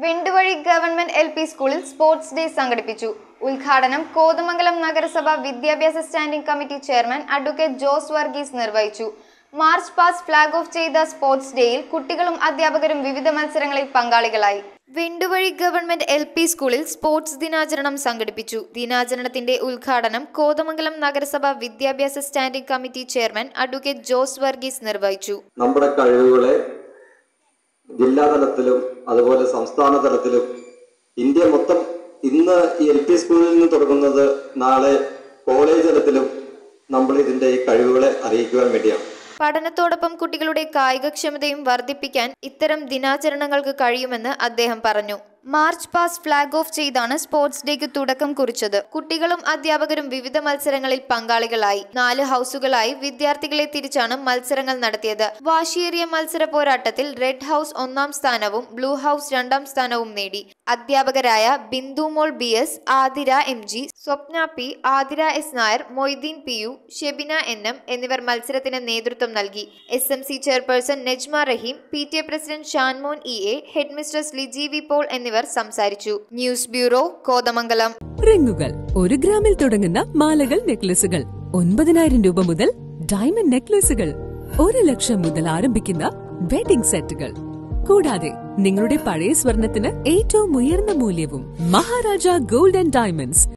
വെണ്ടുവഴി government L P സ്കൂളിൽ sports day സംഘടിപ്പിച്ചു ഉദ്ഘാടനം കോതമംഗലം നഗരസഭ വിദ്യാഭ്യാസ standing committee chairman advocate Jose Varghese നിർവഹിച്ചു മാർച്ച് പാസ് ഫ്ലാഗ് ഓഫ് ചെയ്ത സ്പോർട്സ് ഡേയിൽ കുട്ടികളും അധ്യാപകരും വിവിധ മത്സരങ്ങളിൽ പങ്കാളികളായി വെണ്ടുവഴി ഗവൺമെന്റ് എൽ പി സ്കൂളിൽ സ്പോർട്സ് ദിനാചരണം സംഘടിപ്പിച്ചു ദിനാചരണത്തിന്റെ ഉദ്ഘാടനം കോതമംഗലം നഗരസഭ വിദ്യാഭ്യാസ standing committee chairman advocate Jose Varghese നിർവഹിച്ചു നമ്മുടെ കഴിവുകളെ ജില്ലാ തലത്തിലും അതുപോലെ സംസ്ഥാന തലത്തിലും ഇന്ത്യ മൊത്തം ഇന്ന് ഈ എൽ പി സ്കൂളിൽ നിന്ന് തുടങ്ങുന്നത് നാളെ കോളേജ് തലത്തിലും നമ്മൾ ഇതിന്റെ ഈ കഴിവുകളെ അറിയിക്കുവാൻ വേണ്ടിയാണ് പഠനത്തോടൊപ്പം കുട്ടികളുടെ കായികക്ഷമതയും വർദ്ധിപ്പിക്കാൻ ഇത്തരം ദിനാചരണങ്ങൾക്ക് കഴിയുമെന്ന് അദ്ദേഹം പറഞ്ഞു മാർച്ച് പാസ് ഫ്ലാഗ് ഓഫ് ചെയ്താണ് സ്പോർട്സ് ഡേക്ക് തുടക്കം കുറിച്ചത് കുട്ടികളും അധ്യാപകരും വിവിധ മത്സരങ്ങളിൽ പങ്കാളികളായി നാല് ഹൗസുകളായി വിദ്യാർത്ഥികളെ തിരിച്ചാണ് മത്സരങ്ങൾ നടത്തിയത് വാശിയേറിയ മത്സര പോരാട്ടത്തിൽ റെഡ് ഹൗസ് ഒന്നാം സ്ഥാനവും ബ്ലൂ ഹൗസ് രണ്ടാം സ്ഥാനവും നേടി അധ്യാപകരായ Bindumol B S Athira M G Swapna P Athira S Nair Moideen P U Shebina N M എന്നിവർ മത്സരത്തിന് നേതൃത്വം നൽകി S M C chairperson Nejma Raheem P T A president Shanmon E A head mistress Liji V Paul എന്നിവർ സംസാരിച്ചു ന്യൂസ് ബ്യൂറോ കോതമംഗലം റിങ്ങുകൾ ഒരു ഗ്രാമിൽ തുടങ്ങുന്ന മാലകൾ നെക്ലസുകൾ ഒൻപതിനായിരം രൂപ മുതൽ ഡയമണ്ട് നെക്ലസുകൾ ഒരു ലക്ഷം മുതൽ ആരംഭിക്കുന്ന വെഡിംഗ് സെറ്റുകൾ കൂടാതെ നിങ്ങളുടെ പഴയ സ്വർണത്തിന് ഏറ്റവും ഉയർന്ന മൂല്യവും മഹാരാജ ഗോൾഡ് ആൻഡ് ഡയമണ്ട്സ്